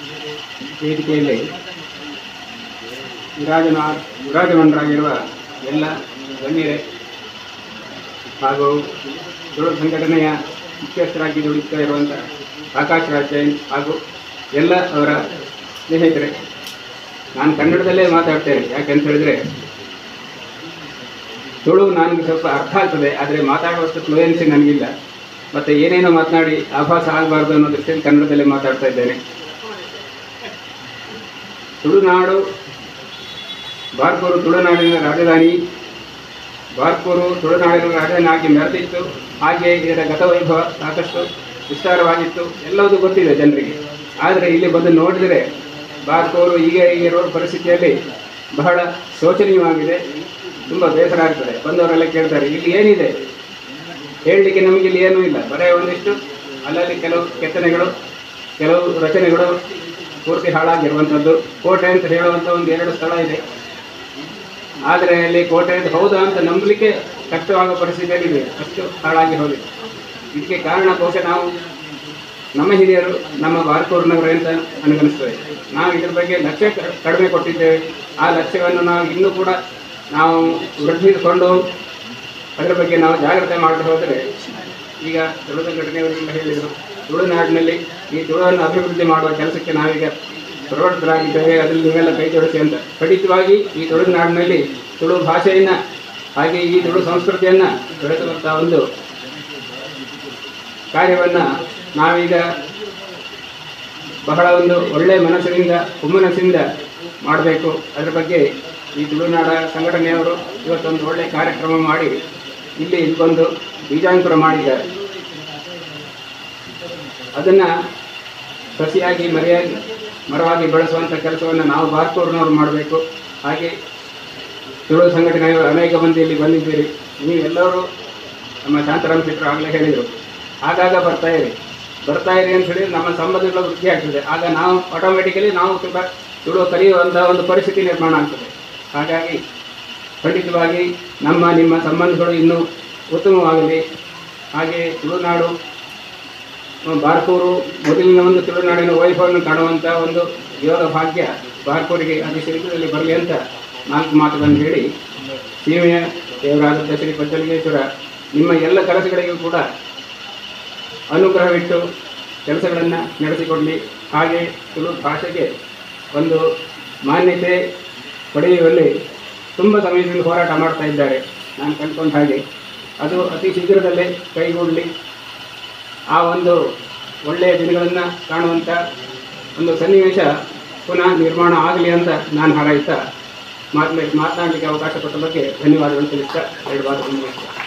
ವೇದಿಕೆಯಲ್ಲಿ ವಿರಾಜನ ವಿರಾಜಮಾನರಾಗಿರುವ ಎಲ್ಲ ಗಣ್ಯರೇ ಹಾಗೂ ತುಳು ಸಂಘಟನೆಯ ಮುಖ್ಯಸ್ಥರಾಗಿ ದುಡಿತಾ ಇರುವಂಥ ಆಕಾಶ್ ರಾಜ್ ಜೈನ್ ಹಾಗೂ ಎಲ್ಲ ಅವರ ಸ್ನೇಹಿತರೆ ನಾನು ಕನ್ನಡದಲ್ಲೇ ಮಾತಾಡ್ತೇನೆ ಯಾಕೆಂತ ಹೇಳಿದ್ರೆ ತುಳು ನನಗೆ ಸ್ವಲ್ಪ ಅರ್ಥ ಆಗ್ತದೆ ಆದರೆ ಮಾತಾಡುವಷ್ಟು ಫ್ಲೂಯೆನ್ಸಿ ನನಗಿಲ್ಲ ಮತ್ತು ಏನೇನೋ ಮಾತನಾಡಿ ಆಭಾಸ ಆಗಬಾರ್ದು ಅನ್ನೋ ದೃಷ್ಟಿಯಲ್ಲಿ ಕನ್ನಡದಲ್ಲೇ ಮಾತಾಡ್ತಾ ಇದ್ದೇನೆ ತುಳುನಾಡು ಬಾರ್ಕೂರು ತುಳುನಾಡಿನ ರಾಜಧಾನಿ ಬಾರ್ಕೂರು ತುಳುನಾಡಿನ ರಾಜಧಾನಿ ಆಗಿ ಮೆರೆದಿತ್ತು ಹಾಗೆ ಇದರ ಗತವೈಭವ ಸಾಕಷ್ಟು ವಿಸ್ತಾರವಾಗಿತ್ತು ಎಲ್ಲವೂ ಗೊತ್ತಿದೆ ಜನರಿಗೆ ಆದರೆ ಇಲ್ಲಿ ಬಂದು ನೋಡಿದರೆ ಬಾರ್ಕೂರು ಈಗ ಇರುವ ಪರಿಸ್ಥಿತಿಯಲ್ಲಿ ಬಹಳ ಶೋಚನೀಯವಾಗಿದೆ ತುಂಬ ಬೇಸರ ಆಗ್ತದೆ ಬಂದವರೆಲ್ಲ ಕೇಳ್ತಾರೆ ಇಲ್ಲಿ ಏನಿದೆ ಹೇಳಲಿಕ್ಕೆ ನಮಗೆ ಇಲ್ಲಿ ಏನೂ ಇಲ್ಲ ಬರೀ ಒಂದಿಷ್ಟು ಅಲ್ಲಲ್ಲಿ ಕೆಲವು ಕೆತ್ತನೆಗಳು ಕೆಲವು ರಚನೆಗಳು ಪೂರ್ತಿ ಹಾಳಾಗಿರುವಂಥದ್ದು ಕೋಟೆ ಅಂತ ಹೇಳುವಂಥ ಒಂದು ಎರಡು ಸ್ಥಳ ಇದೆ ಆದರೆ ಅಲ್ಲಿ ಕೋಟೆ ಅಂತ ಹೌದಾ ಅಂತ ನಂಬಲಿಕ್ಕೆ ಕಷ್ಟವಾಗುವ ಪರಿಸ್ಥಿತಿಯಲ್ಲಿ ಇದೆ ಅಷ್ಟು ಹಾಳಾಗಿ ಹೋಗಿದೆ ಇದಕ್ಕೆ ಕಾರಣ ಬಹುಶಃ ನಾವು ನಮ್ಮ ಹಿರಿಯರು ನಮ್ಮ ಬಾರ್ಕೂರಿನವರು ಅಂತ ನನಗನ್ನಿಸ್ತದೆ ನಾವು ಇದ್ರ ಬಗ್ಗೆ ಲಕ್ಷ್ಯ ಕ- ಕಡಿಮೆ ಕೊಟ್ಟಿದ್ದೇವೆ ಆ ಲಕ್ಷ್ಯವನ್ನು ನಾವು ಇನ್ನೂ ಕೂಡ ನಾವು ವೃದ್ಧಿಸಿಕೊಂಡು ಅದರ ಬಗ್ಗೆ ನಾವು ಜಾಗ್ರತೆ ಮಾಡಿ ಹೋದರೆ ಈಗ ತುಳು ಸಂಘಟನೆಯವರೆಲ್ಲ ಹೇಳಿದರು ತುಳುನಾಡಿನಲ್ಲಿ ಈ ತುಳುವನ್ನು ಅಭಿವೃದ್ಧಿ ಮಾಡುವ ಕೆಲಸಕ್ಕೆ ನಾವೀಗ ಪ್ರವೃತ್ತರಾಗಿದ್ದೇವೆ ಅದರಲ್ಲಿ ನೀವೆಲ್ಲ ಕೈ ಜೋಡಿಸಿ ಅಂತ ಖಂಡಿತವಾಗಿ ಈ ತುಳುನಾಡಿನಲ್ಲಿ ತುಳು ಭಾಷೆಯನ್ನು ಹಾಗೆ ಈ ತುಳು ಸಂಸ್ಕೃತಿಯನ್ನು ಬೆಳೆಸುವಂಥ ಒಂದು ಕಾರ್ಯವನ್ನು ನಾವೀಗ ಬಹಳ ಒಂದು ಒಳ್ಳೆಯ ಮನಸ್ಸಿನಿಂದ ಹುಮ್ಮನಸ್ಸಿಂದ ಮಾಡಬೇಕು ಅದರ ಬಗ್ಗೆ ಈ ತುಳುನಾಡ ಸಂಘಟನೆಯವರು ಇವತ್ತೊಂದು ಒಳ್ಳೆಯ ಕಾರ್ಯಕ್ರಮ ಮಾಡಿ ಇಲ್ಲಿ ಬಂದು ಬೀಜಾಂಕುರ ಮಾಡಿದ್ದಾರೆ ಅದನ್ನು ಸಸಿಯಾಗಿ ಮರೆಯಾಗಿ ಮರವಾಗಿ ಬೆಳೆಸುವಂಥ ಕೆಲಸವನ್ನು ನಾವು ಬಾರ್ಕೂರಿನವರು ಮಾಡಬೇಕು ಹಾಗೆ ತುಳು ಸಂಘಟನೆಯವರು ಅನೇಕ ಮಂದಿ ಇಲ್ಲಿ ಬಂದಿದ್ದೀರಿ ನೀವೆಲ್ಲರೂ ನಮ್ಮ ಶಾಂತರಾಮ್ ಶೆಟ್ಟರು ಆಗಲೇ ಹೇಳಿದರು ಆಗಾಗ ಬರ್ತಾ ಇರಿ ಬರ್ತಾ ಇರಿ ಅಂತ ಹೇಳಿದ್ರೆ ನಮ್ಮ ಸಂಬಂಧಗಳು ವೃದ್ಧಿ ಆಗ್ತದೆ ಆಗ ನಾವು ಆಟೋಮೆಟಿಕಲಿ ನಾವು ತುಂಬ ತುಳು ಕಲಿಯುವಂಥ ಒಂದು ಪರಿಸ್ಥಿತಿ ನಿರ್ಮಾಣ ಆಗ್ತದೆ ಹಾಗಾಗಿ ಖಂಡಿತವಾಗಿ ನಮ್ಮ ನಿಮ್ಮ ಸಂಬಂಧಗಳು ಇನ್ನೂ ಉತ್ತಮವಾಗಲಿ ಹಾಗೆ ತುಳುನಾಡು ಆ, ಬಾರ್ಕೂರು ಮೊದಲಿನ ಒಂದು ತುಳುನಾಡಿನ ವೈಭವವನ್ನು ಕಾಣುವಂಥ ಒಂದು ಯೋಗ ಭಾಗ್ಯ ಬಾರ್ಕೂರಿಗೆ ಅತಿ ಶೀಘ್ರದಲ್ಲಿ ಬರಲಿ ಅಂತ ನಾಲ್ಕು ಮಾತುಗಳನ್ನು ಹೇಳಿ ಸೀಮೆಯ ದೇವರಾದ ಶ್ರೀ ಪಂಚಲಿಂಗೇಶ್ವರ ನಿಮ್ಮ ಎಲ್ಲ ಕೆಲಸಗಳಿಗೂ ಕೂಡ ಅನುಗ್ರಹವಿಟ್ಟು ಕೆಲಸಗಳನ್ನು ನಡೆಸಿಕೊಡಲಿ ಹಾಗೆ ತುಳು ಭಾಷೆಗೆ ಒಂದು ಮಾನ್ಯತೆ ಪಡೆಯುವಲ್ಲಿ ತುಂಬ ಸಮಯದಿಂದ ಹೋರಾಟ ಮಾಡ್ತಾ ಇದ್ದಾರೆ ನಾನು ಕಂಡ್ಕೊಂಡ ಹಾಗೆ ಅದು ಅತಿ ಶೀಘ್ರದಲ್ಲೇ ಕೈಗೂಡಲಿ ಆ ಒಂದು ಒಳ್ಳೆಯ ದಿನಗಳನ್ನು ಕಾಣುವಂಥ ಒಂದು ಸನ್ನಿವೇಶ ಪುನಃ ನಿರ್ಮಾಣ ಆಗಲಿ ಅಂತ ನಾನು ಹಾರೈಸ್ತಾ ಮಾತನಾಡಿ ಮಾತನಾಡಲಿಕ್ಕೆ ಅವಕಾಶ ಕೊಟ್ಟ ಬಗ್ಗೆ ಧನ್ಯವಾದಗಳು ತಿಳಿಸ್ತಾ ಎರಡು ಮಾತುಗಳನ್ನು ಮುಗಿಸ್ತೇನೆ.